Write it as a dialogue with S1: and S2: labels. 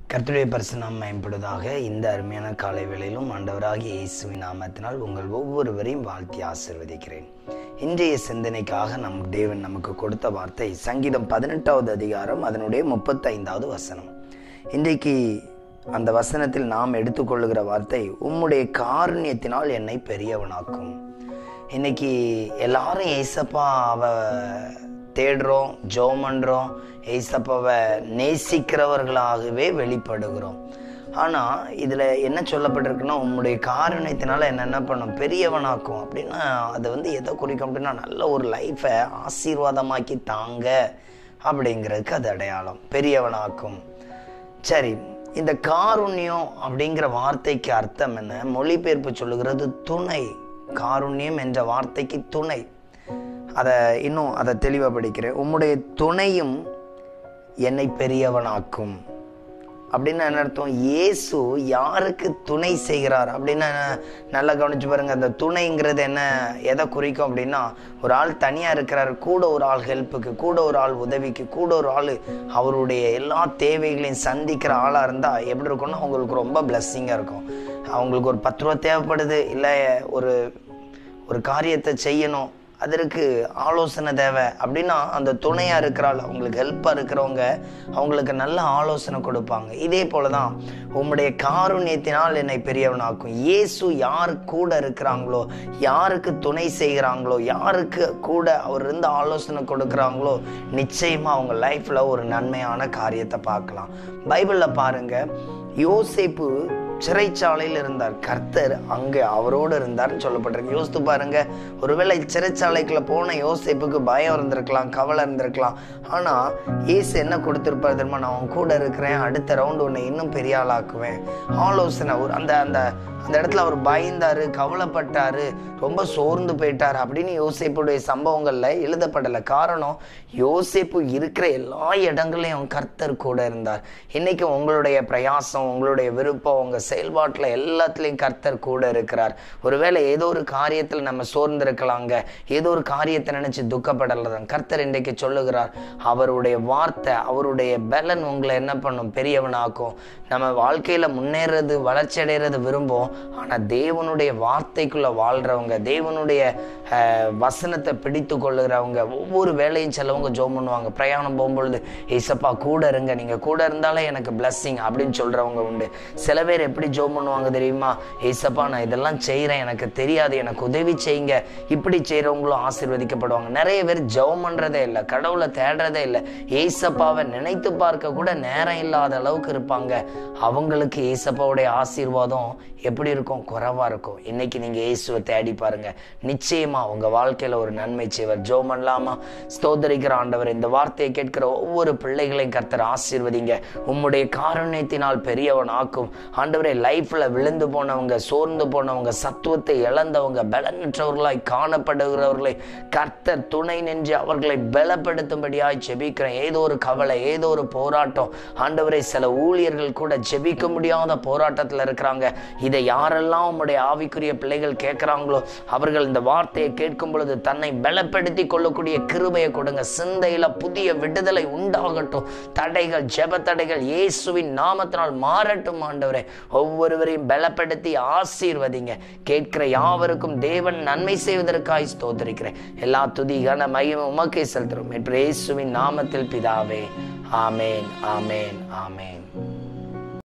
S1: கர்த்தருடைய பரிசுநாம் மேம்படுவதாக இந்த அருமையான காலை வேளையிலும் ஆண்டவராகிய இயேசுவின் நாமத்தினால் உங்கள் ஒவ்வொருவரையும் வாழ்த்தி ஆசிர்வதிக்கிறேன் இன்றைய சிந்தனைக்காக நம் தேவன் நமக்கு கொடுத்த வார்த்தை சங்கீதம் பதினெட்டாவது அதிகாரம் அதனுடைய முப்பத்தைந்தாவது வசனம் இன்றைக்கு அந்த வசனத்தில் நாம் எடுத்துக்கொள்ளுகிற வார்த்தை உம்முடைய காருண்யத்தினால் என்னை பெரியவனாக்கும் இன்னைக்கு எல்லாரும் ஏசப்பாவ தேடுறோம் ஜோம் பண்ணுறோம் ஏசப்பாவை நேசிக்கிறவர்களாகவே வெளிப்படுகிறோம் ஆனால் இதில் என்ன சொல்லப்பட்டிருக்குன்னா உம்முடைய காரணத்தினால என்ன என்ன பண்ணும் பெரியவனாக்கும் அப்படின்னா அது வந்து எதை குறிக்கும் அப்படின்னா நல்ல ஒரு லைஃப்பை ஆசீர்வாதமாக்கி தாங்க அப்படிங்கிறதுக்கு அது அடையாளம் பெரியவனாக்கும் சரி இந்த காருண்யம் அப்படிங்கிற வார்த்தைக்கு அர்த்தம் என்ன மொழிபெயர்ப்பு சொல்லுகிறது துணை காருண்யம் என்ற வார்த்தைக்கு துணை அதை இன்னும் அதை தெளிவாக படிக்கிறேன் உம்முடைய துணையும் என்னை பெரியவனாக்கும் அப்படின்னு என்ன அர்த்தம் இயேசு யாருக்கு துணை செய்கிறார் அப்படின்னு நல்லா கவனிச்சு பாருங்க அந்த துணைங்கிறது என்ன எதை குறிக்கும் அப்படின்னா ஒரு ஆள் தனியாக இருக்கிறார் கூட ஒரு ஆள் ஹெல்ப்புக்கு கூட ஒரு ஆள் உதவிக்கு கூட ஒரு ஆள் அவருடைய எல்லா தேவைகளையும் சந்திக்கிற ஆளாக இருந்தால் எப்படி இருக்கும்னா அவங்களுக்கு ரொம்ப பிளஸ்ஸிங்காக இருக்கும் அவங்களுக்கு ஒரு பத்து ரூபா தேவைப்படுது இல்லை ஒரு ஒரு காரியத்தை செய்யணும் அதற்கு ஆலோசனை தேவை அப்படின்னா அந்த துணையாக இருக்கிறாள் அவங்களுக்கு ஹெல்ப்பாக இருக்கிறவங்க அவங்களுக்கு நல்ல ஆலோசனை கொடுப்பாங்க இதே போல தான் உம்முடைய காருண்யத்தினால் என்னை பெரியவனாக்கும் இயேசு யார் கூட இருக்கிறாங்களோ யாருக்கு துணை செய்கிறாங்களோ யாருக்கு கூட அவர் இருந்து ஆலோசனை கொடுக்குறாங்களோ நிச்சயமாக அவங்க லைஃப்பில் ஒரு நன்மையான காரியத்தை பார்க்கலாம் பைபிளில் பாருங்கள் யோசேப்பு சிறைச்சாலையில் இருந்தார் கர்த்தர் அங்கே அவரோடு இருந்தார்னு சொல்லப்பட்டிருக்கு யோசித்து பாருங்க ஒருவேளை சிறைச்சாலைக்குள்ள போன யோசிப்புக்கு பயம் இருந்திருக்கலாம் கவலை இருந்திருக்கலாம் ஆனால் ஏசு என்ன கொடுத்துருப்பார் தெரியுமா நான் அவன் கூட இருக்கிறேன் அடுத்த ரவுண்டு உன்னை இன்னும் பெரிய ஆளாக்குவேன் ஆலோசனை ஒரு அந்த அந்த அந்த இடத்துல அவர் பயந்தாரு கவலைப்பட்டாரு ரொம்ப சோர்ந்து போயிட்டார் அப்படின்னு யோசிப்புடைய சம்பவங்களில் எழுதப்படலை காரணம் யோசிப்பு இருக்கிற எல்லா இடங்களையும் கர்த்தர் கூட இருந்தார் இன்னைக்கு உங்களுடைய பிரயாசம் உங்களுடைய விருப்பம் உங்கள் செயல்பாட்டில் எல்லாத்துலேயும் கர்த்தர் கூட இருக்கிறார் ஒருவேளை ஏதோ ஒரு காரியத்தில் நம்ம சோர்ந்திருக்கலாங்க ஏதோ ஒரு காரியத்தை நினைச்சு துக்கப்படலாம் கர்த்தர் இன்றைக்கு சொல்லுகிறார் அவருடைய வார்த்தை அவருடைய பலன் உங்களை என்ன பண்ணும் பெரியவனாக்கும் நம்ம வாழ்க்கையில் முன்னேறது வளர்ச்சி அடைகிறது விரும்பும் ஆனால் தேவனுடைய வார்த்தைக்குள்ள வாழ்றவங்க தேவனுடைய வசனத்தை பிடித்து கொள்ளுகிறவங்க ஒவ்வொரு வேலையும் செல்லவங்க ஜோம் பண்ணுவாங்க பிரயாணம் போகும்பொழுது ஏசப்பா கூட இருங்க நீங்கள் கூட இருந்தாலே எனக்கு பிளஸ்ஸிங் அப்படின்னு சொல்கிறவங்க உண்டு சில பேர் எப்படி ஜோம் பண்ணுவாங்க தெரியுமா ஏசப்பா நான் இதெல்லாம் செய்கிறேன் எனக்கு தெரியாது எனக்கு உதவி செய்யுங்க இப்படி செய்கிறவங்களும் ஆசீர்வதிக்கப்படுவாங்க நிறைய பேர் ஜெபம் பண்ணுறதே இல்லை கடவுளை தேடுறதே இல்லை ஏசப்பாவை நினைத்து பார்க்க கூட நேரம் இல்லாத அளவுக்கு இருப்பாங்க அவங்களுக்கு ஏசப்பாவுடைய ஆசீர்வாதம் எப்படி இருக்கும் குறைவாக இருக்கும் இன்னைக்கு நீங்கள் இயேசுவை தேடி பாருங்க நிச்சயமா உங்கள் வாழ்க்கையில் ஒரு நன்மை செய்வார் ஜோ பண்ணலாமா ஸ்தோதரிக்கிற ஆண்டவர் இந்த வார்த்தையை கேட்கிற ஒவ்வொரு பிள்ளைகளையும் கர்த்தர் ஆசீர்வதிங்க உம்முடைய காரணியத்தினால் பெரியவன் ஆக்கும் ஆண்டவரை லைஃப்பில் விழுந்து போனவங்க சோர்ந்து போனவங்க சத்துவத்தை இழந்தவங்க பலனற்றவர்களாய் காணப்படுகிறவர்களை கர்த்தர் துணை நின்று அவர்களை பலப்படுத்தும்படியாய் ஜெபிக்கிறேன் ஏதோ ஒரு கவலை ஏதோ ஒரு போராட்டம் ஆண்டவரை சில ஊழியர்கள் கூட ஜெபிக்க முடியாத போராட்டத்தில் இருக்கிறாங்க இதை யாரெல்லாம் உம்முடைய ஆவிக்குரிய பிள்ளைகள் கேட்குறாங்களோ அவர்கள் இந்த வார்த்தையை கேட்கும் பொழுது தன்னை பலப்படுத்தி கொள்ளக்கூடிய கிருபையை கொடுங்க சிந்தையில் புதிய விடுதலை உண்டாகட்டும் தடைகள் ஜெப தடைகள் இயேசுவின் நாமத்தினால் மாறட்டும் ஆண்டவரே ஒவ்வொருவரையும் பலப்படுத்தி ஆசீர்வதிங்க கேட்கிற யாவருக்கும் தேவன் நன்மை செய்வதற்காய் ஸ்தோத்திரிக்கிறேன் எல்லா துதி கன மையம் உமக்கை செலுத்துறோம் என்று இயேசுவின் நாமத்தில் பிதாவே ஆமேன் ஆமேன் ஆமேன்